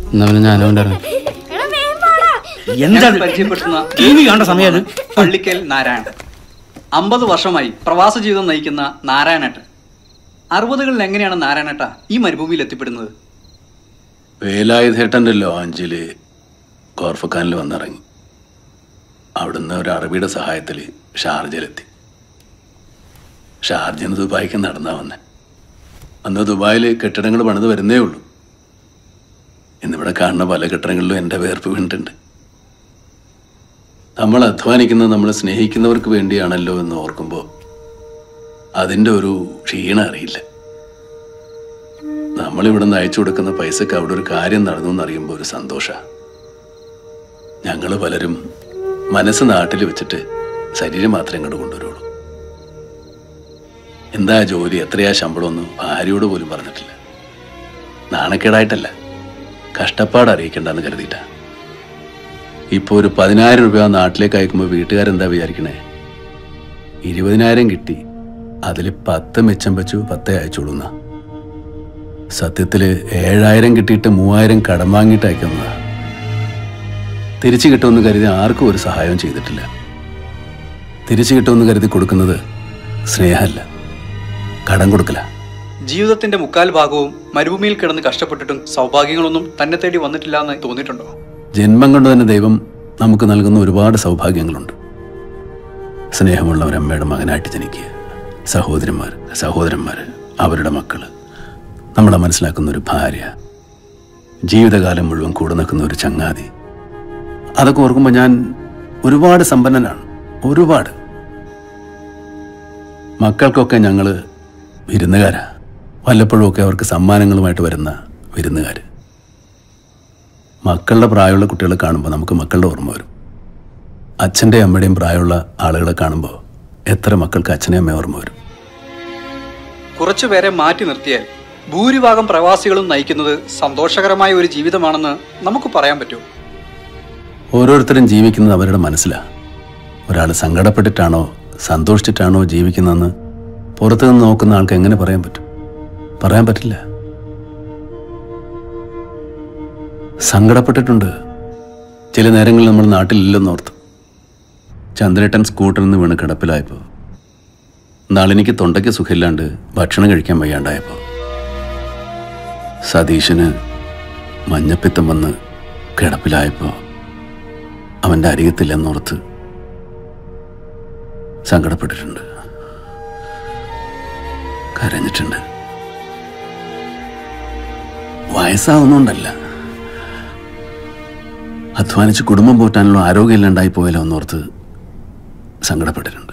എന്നാ പിന്നെ ഞാനും ഉണ്ടായിരുന്നു എന്താണ് പരിചയപ്പെടുത്തുന്ന ടി വി കാണേണ്ട സമയമാണ് പള്ളിക്കൽ നാരായണൻ അമ്പത് വർഷമായി പ്രവാസ ജീവിതം നയിക്കുന്ന നാരായണേട്ടൻ അറുപതുകളിൽ എങ്ങനെയാണ് നാരായണേട്ട ഈ മരുഭൂമിയിൽ എത്തിപ്പെടുന്നത് വേലായുധേട്ടൻ്റെ ലോഞ്ചില് കോർഫക്കാനിൽ വന്നിറങ്ങി അവിടുന്ന് ഒരു അറബിയുടെ സഹായത്തിൽ ഷാർജയിലെത്തി ഷാർജയിൽ നിന്ന് ദുബായിക്ക് നടന്നാ വന്നെ അന്ന് ദുബായിൽ കെട്ടിടങ്ങൾ പണിത് വരുന്നേ ഉള്ളൂ ഇന്നിവിടെ കാണുന്ന പല കെട്ടിടങ്ങളിലും എൻ്റെ വേർപ്പ് വീണിട്ടുണ്ട് നമ്മൾ അധ്വാനിക്കുന്നത് നമ്മൾ സ്നേഹിക്കുന്നവർക്ക് വേണ്ടിയാണല്ലോ എന്ന് ഓർക്കുമ്പോൾ അതിൻ്റെ ഒരു ക്ഷീണം അറിയില്ല നമ്മളിവിടെ നിന്ന് അയച്ചു കൊടുക്കുന്ന പൈസക്ക് അവിടെ ഒരു കാര്യം നടന്നു എന്നറിയുമ്പോൾ ഒരു സന്തോഷമാണ് ഞങ്ങൾ പലരും മനസ്സ് നാട്ടിൽ വെച്ചിട്ട് ശരീരം മാത്രമേ ഇങ്ങോട്ട് കൊണ്ടുവരുള്ളൂ എന്താ ജോലി എത്രയാ ശമ്പളമൊന്നും ഭാര്യയോട് പോലും പറഞ്ഞിട്ടില്ല നാണക്കേടായിട്ടല്ല കഷ്ടപ്പാട് അറിയിക്കണ്ടെന്ന് കരുതിയിട്ടാ ഇപ്പോൾ ഒരു പതിനായിരം രൂപ നാട്ടിലേക്ക് അയക്കുമ്പോൾ വീട്ടുകാരെന്താ വിചാരിക്കണേ ഇരുപതിനായിരം കിട്ടി അതിൽ പത്ത് മിച്ചം വെച്ചു പത്തേ അയച്ചോളുന്ന സത്യത്തില് ഏഴായിരം കിട്ടിയിട്ട് മൂവായിരം കടം വാങ്ങിയിട്ട് അയക്കുന്നതാ തിരിച്ചു കിട്ടുമെന്ന് കരുതി ആർക്കും ഒരു സഹായവും ചെയ്തിട്ടില്ല തിരിച്ചു കിട്ടുമെന്ന് കരുതി കൊടുക്കുന്നത് സ്നേഹമല്ല കടം കൊടുക്കല ജീവിതത്തിന്റെ മുക്കാൽ ഭാഗവും മരുഭൂമിയിൽ കിടന്ന് കഷ്ടപ്പെട്ടിട്ടും സൗഭാഗ്യങ്ങളൊന്നും തന്നെ തേടി വന്നിട്ടില്ല എന്ന് തോന്നിയിട്ടുണ്ടോ ജന്മം കൊണ്ട് തന്നെ ദൈവം നമുക്ക് നൽകുന്ന ഒരുപാട് സൗഭാഗ്യങ്ങളുണ്ട് സ്നേഹമുള്ള ഒരു അമ്മയുടെ മകനായിട്ട് ജനിക്കുക സഹോദരന്മാർ സഹോദരന്മാർ അവരുടെ മക്കള് നമ്മളെ മനസ്സിലാക്കുന്ന ഒരു ഭാര്യ ജീവിതകാലം മുഴുവൻ കൂടെ നിൽക്കുന്ന ഒരു ചങ്ങാതി അതൊക്കെ ഓർക്കുമ്പോൾ ഞാൻ ഒരുപാട് സമ്പന്നനാണ് ഒരുപാട് മക്കൾക്കൊക്കെ ഞങ്ങൾ വിരുന്നുകാരാ വല്ലപ്പോഴുമൊക്കെ അവർക്ക് സമ്മാനങ്ങളുമായിട്ട് വരുന്ന വിരുന്നുകാർ മക്കളുടെ പ്രായമുള്ള കുട്ടികളെ കാണുമ്പോൾ നമുക്ക് മക്കളുടെ ഓർമ്മ വരും അച്ഛൻ്റെയും അമ്മയുടെയും പ്രായമുള്ള ആളുകളെ കാണുമ്പോൾ എത്ര മക്കൾക്ക് അച്ഛനെയും അമ്മയും ഓർമ്മ വരും കുറച്ചുപേരെ മാറ്റി നിർത്തിയാൽ ഭൂരിഭാഗം പ്രവാസികളും നയിക്കുന്നത് സന്തോഷകരമായ ഒരു ജീവിതമാണെന്ന് നമുക്ക് പറയാൻ പറ്റുമോ ഓരോരുത്തരും ജീവിക്കുന്നത് അവരുടെ മനസ്സിലാണ് ഒരാൾ സങ്കടപ്പെട്ടിട്ടാണോ സന്തോഷിച്ചിട്ടാണോ ജീവിക്കുന്നതെന്ന് പുറത്തു നിന്ന് നോക്കുന്ന ആൾക്ക് എങ്ങനെ പറയാൻ പറ്റും പറയാൻ പറ്റില്ല സങ്കടപ്പെട്ടിട്ടുണ്ട് ചില നേരങ്ങളിൽ നമ്മൾ നാട്ടിലില്ലെന്നോർത്തു ചന്ദ്രേട്ടൻ സ്കൂട്ടറിൽ നിന്ന് വീണ് കിടപ്പിലായപ്പോൾ നാളെനിക്ക് തൊണ്ടയ്ക്ക് സുഖമില്ലാണ്ട് ഭക്ഷണം കഴിക്കാൻ വയ്യാണ്ടായപ്പോൾ സതീശന് മഞ്ഞപ്പിത്തം വന്ന് കിടപ്പിലായപ്പോൾ അവൻ്റെ അരികത്തില്ലെന്നോർത്ത് സങ്കടപ്പെട്ടിട്ടുണ്ട് കരഞ്ഞിട്ടുണ്ട് വയസ്സാവുന്നോണ്ടല്ല അധ്വാനിച്ച് കുടുംബം പോറ്റാനുള്ള ആരോഗ്യമില്ലാണ്ടായി പോയല്ലോ എന്നോർത്ത് സങ്കടപ്പെട്ടിട്ടുണ്ട്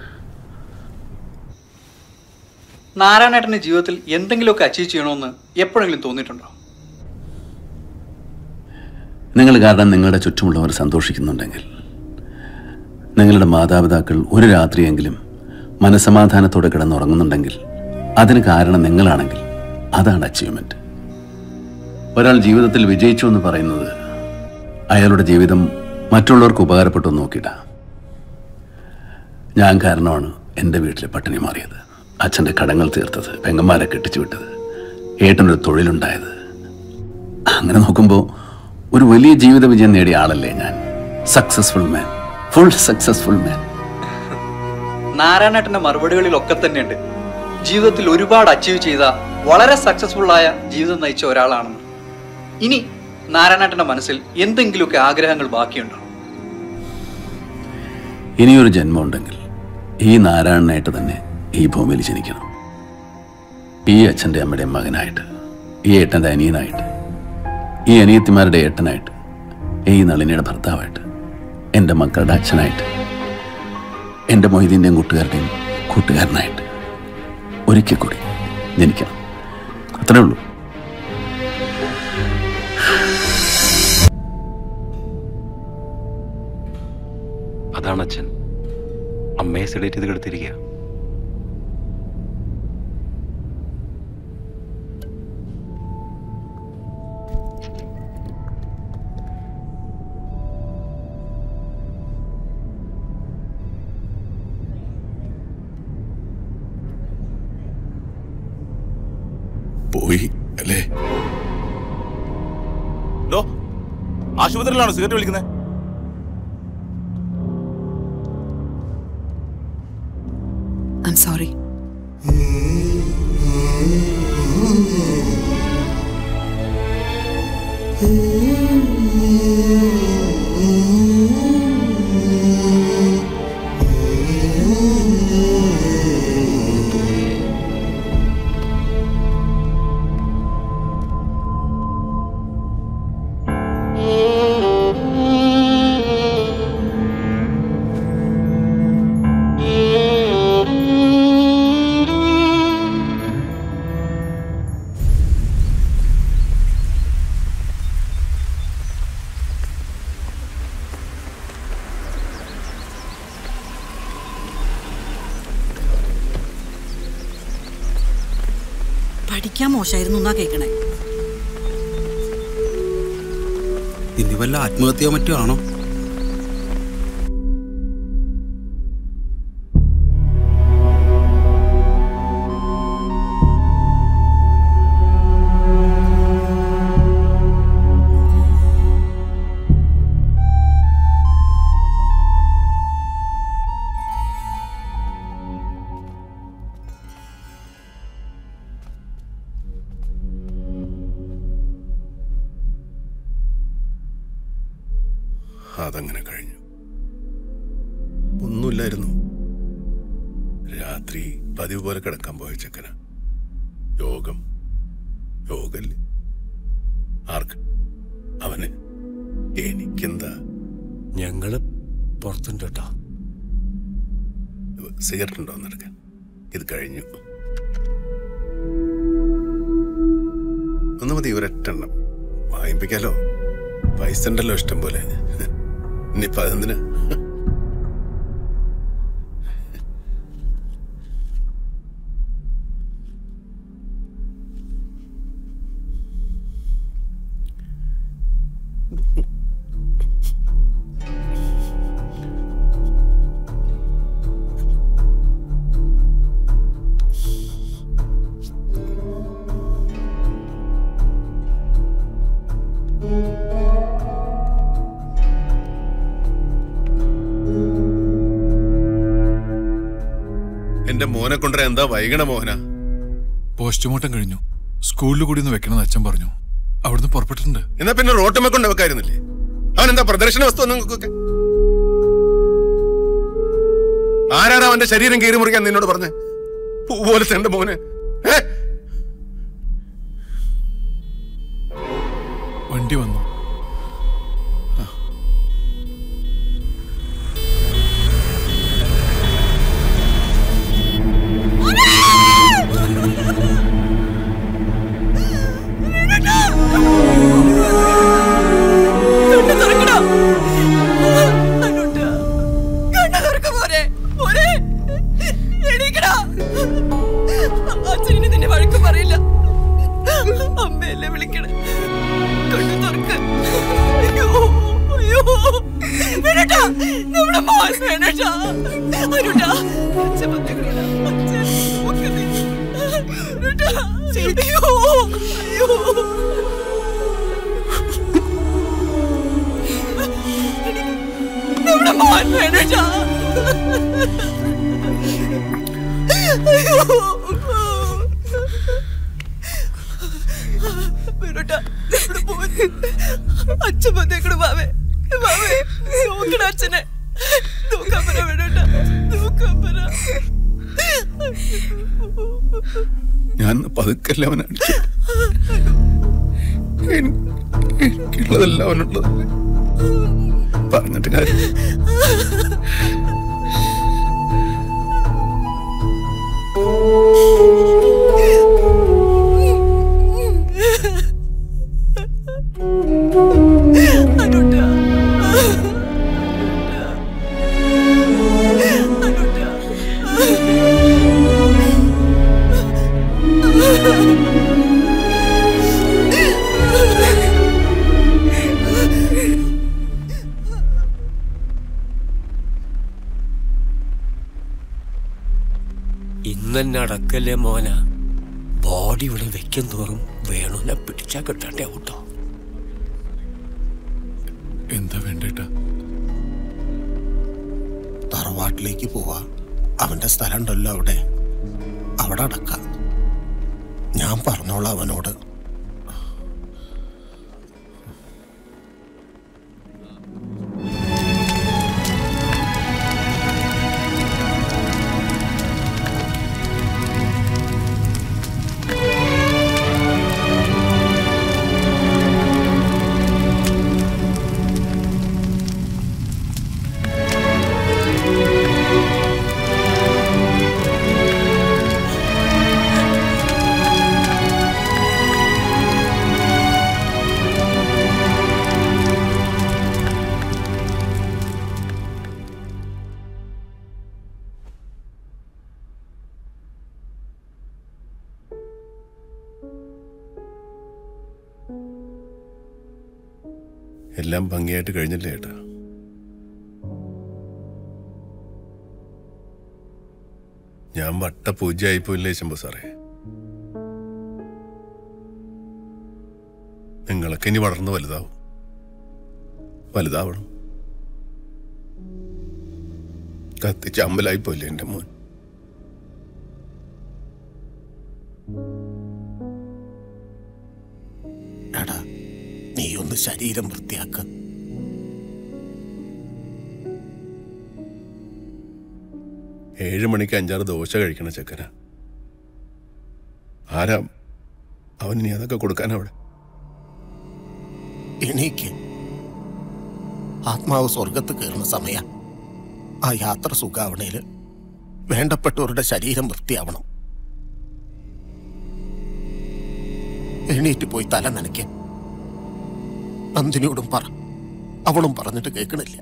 നാരായണേട്ടന്റെ ജീവിതത്തിൽ എന്തെങ്കിലുമൊക്കെ അച്ചീവ് ചെയ്യണമെന്ന് എപ്പോഴെങ്കിലും തോന്നിയിട്ടുണ്ടോ നിങ്ങൾ കാരണം നിങ്ങളുടെ ചുറ്റുമുള്ളവർ സന്തോഷിക്കുന്നുണ്ടെങ്കിൽ നിങ്ങളുടെ മാതാപിതാക്കൾ ഒരു രാത്രിയെങ്കിലും മനസമാധാനത്തോടെ കിടന്നുറങ്ങുന്നുണ്ടെങ്കിൽ അതിന് കാരണം നിങ്ങളാണെങ്കിൽ അതാണ് അച്ചീവ്മെന്റ് ഒരാൾ ജീവിതത്തിൽ വിജയിച്ചു എന്ന് പറയുന്നത് അയാളുടെ ജീവിതം മറ്റുള്ളവർക്ക് ഉപകാരപ്പെട്ടു എന്ന് നോക്കിയിട്ടാ ഞാൻ കാരണമാണ് എൻ്റെ വീട്ടിലെ പട്ടിണി മാറിയത് അച്ഛൻ്റെ കടങ്ങൾ തീർത്തത് പെങ്ങന്മാരെ കെട്ടിച്ചു വിട്ടത് ഏട്ടനൊരു തൊഴിലുണ്ടായത് അങ്ങനെ നോക്കുമ്പോൾ ഒരു വലിയ ജീവിത വിജയം നേടിയ ആളല്ലേ ഞാൻ successful man full successful man നാരായണേട്ടന്റെ മറുപടികളിലൊക്കെ തന്നെയുണ്ട് ജീവിതത്തിൽ ഒരുപാട് അച്ചീവ് ചെയ്ത വളരെ സക്സസ്ഫുൾ ആയ ജീവിതം നയിച്ച ഒരാളാണെന്ന് ഇനി നാരായണേട്ടന്റെ മനസ്സിൽ എന്തെങ്കിലുമൊക്കെ ആഗ്രഹങ്ങൾ ബാക്കിയുണ്ടോ ഇനിയൊരു ജന്മം ഉണ്ടെങ്കിൽ ഈ നാരായണനായിട്ട് തന്നെ ഈ ഭൂമിയിൽ ജനിക്കണം ഈ അച്ഛൻ്റെ അമ്മയുടെയും മകനായിട്ട് ഈ ഏട്ടൻ്റെ അനിയനായിട്ട് ഈ അനിയത്തിമാരുടെ ഏട്ടനായിട്ട് ഈ നളിനിയുടെ ഭർത്താവായിട്ട് എൻ്റെ മക്കളുടെ അച്ഛനായിട്ട് എൻ്റെ മൊയ്തീൻ്റെയും കൂട്ടുകാരുടെയും കൂട്ടുകാരനായിട്ട് ഒരിക്കൽ കൂടി ജനിക്കണം അത്രേ ഉള്ളൂ അതാണ് അച്ഛൻ അമ്മയെ സെഡേറ്റ് ചെയ്ത് കിടത്തിരിക്കുക പോയി അല്ലേ ആശുപത്രിയിലാണോ സിഗരറ്റ് വിളിക്കുന്നത് ഐം സോറി പഠിക്കാൻ മോശമായിരുന്നു എന്നാ കേക്കണേ ഇനി വല്ല ആത്മഹത്യ മറ്റോ ആണോ അതങ്ങനെ കഴിഞ്ഞു ഒന്നുമില്ലായിരുന്നു രാത്രി പതിവ് പോലെ കിടക്കാൻ പോയ ചെക്കന യോഗം യോഗല്ലേ ആർക്ക് അവന് എനിക്കെന്താ ഞങ്ങള് പുറത്തുണ്ട് കേട്ടോ സിഗരറ്റ് ഉണ്ടോ എന്നെടുക്കാൻ ഇത് കഴിഞ്ഞു ഒന്ന് മതി ഒരൊറ്റെണ്ണം വാങ്ങിപ്പിക്കാലോ പൈസ ഉണ്ടല്ലോ ഇഷ്ടം പോലെ ഇനിയിപ്പോ അതെന്തിനാ എന്റെ മോനെ കൊണ്ടുവരാൻ എന്താ വൈകണ മോഹന പോസ്റ്റ്മോർട്ടം കഴിഞ്ഞു സ്കൂളിൽ കൂടി ഒന്ന് വെക്കണമെന്ന് അച്ഛൻ പറഞ്ഞു അവിടുന്ന് പുറപ്പെട്ടിട്ടുണ്ട് എന്നാ പിന്നെ റോട്ടുമ്മ കൊണ്ട് വെക്കായിരുന്നില്ലേ അവൻ എന്താ പ്രദർശന വസ്തു നിങ്ങൾക്കൊക്കെ ആരാണ് അവന്റെ ശരീരം കീറി മുറിക്കാൻ നിന്നോട് പറഞ്ഞ പൂ പോലത്തെ എന്റെ മോനെ ഏ? വണ്ടി വന്നു കണ്ണ് തുറക്കടാ. അനുട്ടാ, കണ്ണ് തുറക്ക് മോനെ. മോനെ, എണീക്കടാ. അച്ഛനിനി നിന്നെ വഴക്ക് പറയില്ല അമ്മയല്ലേ വിളിക്കണേ കണ്ണ് തുറക്ക് അയ്യോ അയ്യോ വേണട്ടാ നമ്മുടെ മോൻ വേണട്ടാ അനുട്ടാ അച്ഛൻ വന്നേക്കണേടാ. അച്ഛൻ നോക്ക് നീ. അനുട്ടാ, അയ്യോ അയ്യോ നമ്മുടെ മോൻ വേണട്ടാ അയ്യോ വേണട്ടാ നമ്മുടെ മോൻ അച്ഛൻ വന്നേക്കണു മാവേ മാവേ നോക്കണ അച്ഛനെ നോക്കാൻ പറ വേണട്ടാ നോക്കാൻ പറ ഞാൻ പതുക്കല്ല അവനെ അടിച്ചു എനി- എനിക്കുള്ളതല്ല അവനുള്ളത് പറഞ്ഞിട്ട് കാര്യം അനുട്ടാ ഇന്നെ അടക്കല്ലേ മോന ബോഡി ഇവിടെ വെക്കും തോറും വേണുനെ പിടിച്ചാ കിട്ടണ്ടേ ഔട്ടോ എന്താ വേണ്ടേട്ടാ തറവാട്ടിലേക്ക് പോവാ അവന്റെ സ്ഥലം ഉണ്ടല്ലോ അവിടെ അവിടെ അടക്കാം ഞാൻ പറഞ്ഞോളാം അവനോട് എല്ലാം ഭംഗിയായിട്ട് കഴിഞ്ഞില്ലേ ഏട്ടാ ഞാൻ വട്ട പൂജയായിപ്പോയില്ലേ ശംഭു സാറേ നിങ്ങളൊക്കെ ഇനി വളർന്ന് വലുതാവും വലുതാവണം കത്തിച്ച് അമ്പലായിപ്പോയില്ലേ എൻ്റെ മോൻ എടാ നീ ഒന്ന് ശരീരം വൃത്തിയാക്ക ഏഴ് മണിക്ക് അഞ്ചാറ് ദോശ കഴിക്കണ ചെക്കന ആരാ അവൻ ഇനി അതൊക്കെ കൊടുക്കാൻ അവിടെ എണീക്ക് ആത്മാവ് സ്വർഗത്ത് കയറുന്ന സമയ ആ യാത്ര സുഖാവണേല് വേണ്ടപ്പെട്ടവരുടെ ശരീരം വൃത്തിയാവണം എണീറ്റ് പോയി തല നനയ്ക്ക് നന്ദിനിയോടും പറ അവളും പറഞ്ഞിട്ട് കേൾക്കണില്ല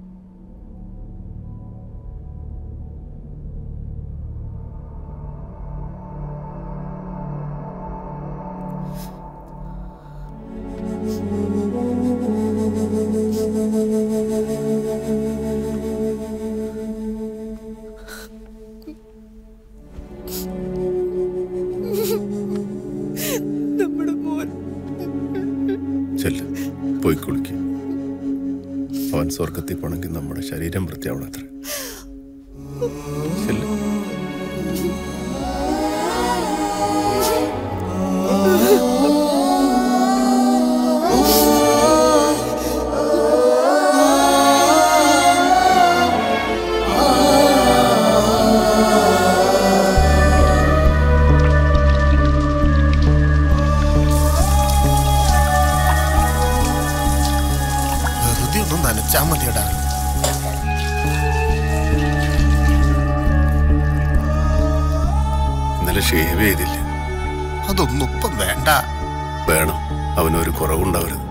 നമ്മുടെ മോൻ ചെല്ല് പോയി കുളിക്ക് അവൻ സ്വർഗത്തിൽ പോണെങ്കിൽ നമ്മുടെ ശരീരം വൃത്തിയാവണം അത്ര ചെല്ല് വെറുതെ ഒന്ന് നനച്ചാ മതിയടാ ഇന്നലെ ഷേവ് ചെയ്തില്ല അതൊന്നും ഇപ്പം വേണ്ട വേണം അവനൊരു കുറവുണ്ടാവരുത്